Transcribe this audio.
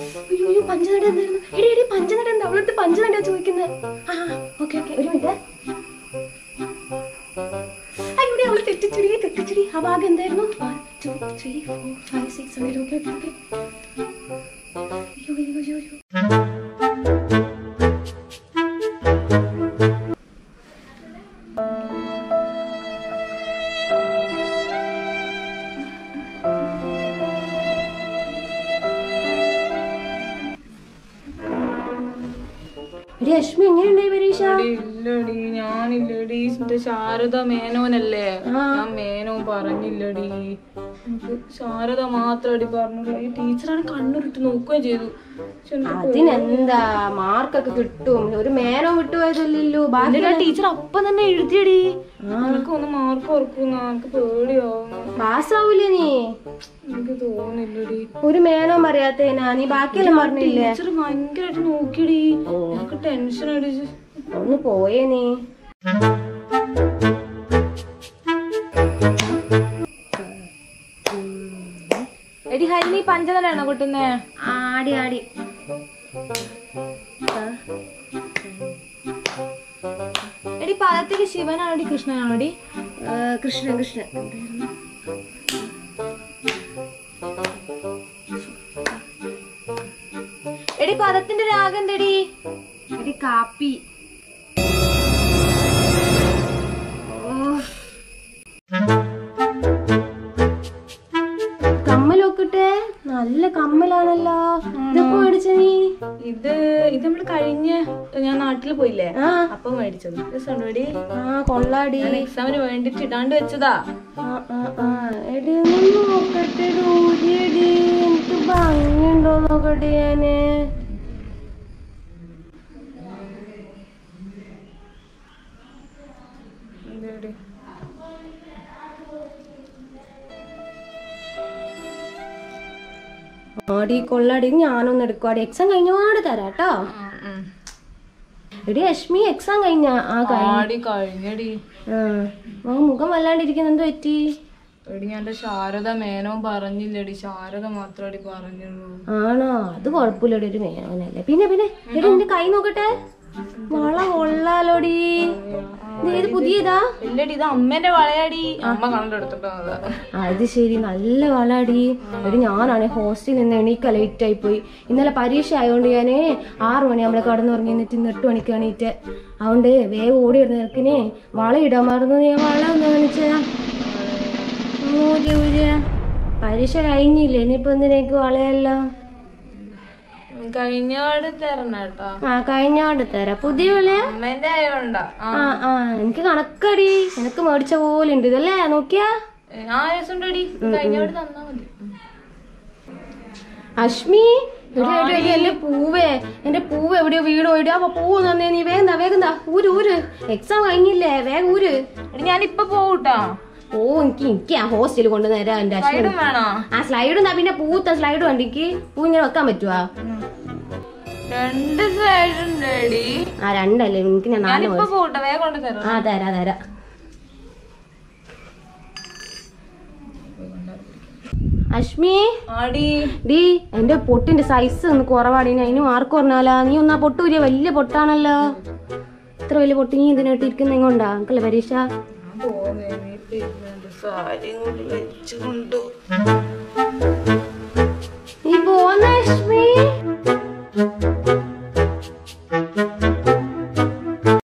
അയ്യോ അയ്യോ പഞ്ചനട എന്തായിരുന്നു എടി എടി പഞ്ചനട എന്താ അവളടുത്ത് പഞ്ചനട ചോദിക്കുന്നത് ആ ഓക്കെ ഓക്കെ ഒരു മിനിറ്റ് അയ്യോ അവള് തെറ്റിച്ചെടി തെറ്റിച്ചെടി ആ ഭാഗം എന്തായിരുന്നു one two three four five six seven okay okay okay അയ്യോ അയ്യോ അയ്യോ അയ്യോ എടി അശ്മി എങ്ങനെയുണ്ടായി പരീക്ഷ ഇല്ലടി ഞാനില്ലടി എന്റെ ശാരദ മേനോനല്ലേ ഞാൻ മേനോ പറഞ്ഞില്ലടി എനിക്ക് ശാരദ മാത്രമടി പറഞ്ഞു ഈ ടീച്ചറാണ് കണ്ണുരുട്ട് നോക്കുകയും ചെയ്തു പക്ഷെ എനിക്ക് അതിനെന്താ മാർക്കൊക്കെ കിട്ടും ഒരു മേനോ വിട്ടുപോയതല്ലല്ലോ ബാക്കി എന്നിട്ട് ആ ടീച്ചർ അപ്പം തന്നെ എഴുതിയടി എനിക്ക് ഒന്ന് മാർക്ക് ഓർക്കുന്ന എനിക്ക് പേടിയാവുന്നു പാസ്സാവൂലേ നീ എനിക്ക് തോന്നില്ലടി ഒരു മേനോ അറിയാത്തേനാ നീ ബാക്കിയെല്ലാം പറഞ്ഞില്ലേ ടീച്ചർ ഭയങ്കരമായിട്ട് നോക്കിയടി എനിക്ക് ടെൻഷൻ അടിച്ച് ഒന്ന് പോയേ നീ എടി ഹരിണി പഞ്ചതനാണോ കൊട്ടുന്നേ ആടി ആടി എടി പദത്തില് ശിവനാണോടി കൃഷ്ണനാണോടി ആ, കൃഷ്ണൻ കൃഷ്ണൻ എടി പദത്തിന്റെ രാഗം എന്തടി എടി കാപ്പി കമ്മലൊക്കിട്ടെ നല്ല കമ്മലാണല്ലോ ഇതൊക്കെ മേടിച്ച നീ ഇത് ഇത് നമ്മള് കഴിഞ്ഞ ഞാൻ നാട്ടിൽ പോയില്ലേ ആ അപ്പൊ മേടിച്ചത് രസമുണ്ടോടി ആ കൊള്ളാടി ഞാൻ എക്സാമിന് വേണ്ടിട്ട് ഇടാണ്ട് വെച്ചതാ ആ ആ ആ എടി ഒന്ന് നോക്കട്ടെ ഊരിയടി എനിക്ക് ഭംഗിയുണ്ടോ നോക്കട്ടെ ഞാന് എന്തേടി? ആടി കൊള്ളാടി ഞാനൊന്ന് എടുക്കുവാടി എക്സാം കഴിഞ്ഞപാട് തരാട്ടോ ഉം, ഉം. എടി അശ്മി എക്സാം കഴിഞ്ഞ ആ കഴിഞ്ഞ ആടി കഴിഞ്ഞടി ആ ആ, മുഖം വല്ലാണ്ടിരിക്കുന്ന എന്ത് പറ്റി എടി ഞാൻ എന്റെ ശാരദ മേനോ പറഞ്ഞില്ലടി ശാരദ മാത്രമടി പറഞ്ഞുള്ളൂ ആണോ അത് കുഴപ്പമില്ലടി ഒരു മേനോനല്ലേ പിന്നെ പിന്നെ എടി നിന്റെ കൈ നോക്കട്ടെ വള കൊള്ളാലോടി ഇത് ഏത് പുതിയതാ ഇല്ലടി ഇത് അമ്മേന്റെ വളയാടി അമ്മ കണ്ടെടുത്തിട്ട് വന്നതാ അത് ശരി നല്ല വളാടി എടി ഞാനാണെ ഹോസ്റ്റലിൽ നിന്ന് എണീക്ക ലേറ്റ് ആയി പോയി ഇന്നലെ പരീക്ഷ ആയതുകൊണ്ട് ഞാനേ ആറു മണി നമ്മളെ കടന്നുറങ്ങി എന്നിട്ട് ഇന്ന് എട്ട് മണിക്ക് എണീറ്റ് അതുകൊണ്ട് വേഗം ഓടി വരുന്ന നിനക്കിനെ വള ഇടാൻ മറന്നു ഞാൻ വള ഒന്ന് കാണിച്ചാ ഊര് ഊര് പരീക്ഷ കഴിഞ്ഞില്ലേ ഇനിയിപ്പോ എന്തിനേക്ക് വളയല്ലോ കഴിഞ്ഞപാട് തരണം കേട്ടോ ആ കഴിഞ്ഞോണ്ട് തരാം പുതിയ വളയാ അമ്മേന്റെ ആയോണ്ടാ ആ ആ ആ എനിക്ക് കണക്കടി നിനക്ക് മേടിച്ച പോലെ ഉണ്ട് ഇതല്ലേ നോക്കിയാ ആ രസമുണ്ടടി കഴിഞ്ഞപാട് തന്നാ മതി ഉം. അശ്മി എടി, എടി, എടി, എന്റെ പൂവേ എന്റെ പൂവ് എവിടെയോ വീണോ ഇടി അപ്പൊ പൂവ് തന്നെ നീ വേഗം ദാ, വേഗം ദാ. ഊര് ഊര് എക്സാം കഴിഞ്ഞില്ലേ വേഗം ഊര് എടി ഞാനിപ്പൊ പോകൂട്ടാ ഓ എനിക്ക് എനിക്ക് ആ ഹോസ്റ്റലിൽ കൊണ്ടുവന്നേരാ എന്റെ അശ്വിൻ സൈഡും വേണോ ആ സ്ലൈഡും ദാ പിന്നെ പൂത്ത സ്ലൈഡ് വണ്ടിക്ക് പൂ ഇങ്ങനെ വെക്കാൻ പറ്റുവാ രണ്ട് സൈഡ് ഉണ്ടടി ആ രണ്ടല്ലേ എനിക്ക് ഞാൻ നാല് ഞാനിപ്പൊ പോട്ടെ വേഗം കൊണ്ട് തരാം ആ തരാ തരാ അശ്മി ആടി ഡീ എന്റെ പൊട്ടിന്റെ സൈസ് ഒന്ന് കുറവാടി ഇനി അതിന് മാർക്ക് പറഞ്ഞാലാ നീ ഒന്നാ പൊട്ട് ഊരിയ വലിയ പൊട്ടാണല്ലോ ഇത്ര വലിയ പൊട്ടി നീ ഇതിനായിട്ട് ഇരിക്കുന്ന എങ്ങോണ്ടാ എനിക്കല്ലേ പരീക്ഷ ഞാൻ പോകുന്നേ സാരി കൊണ്ട് വെച്ചുകൊണ്ടു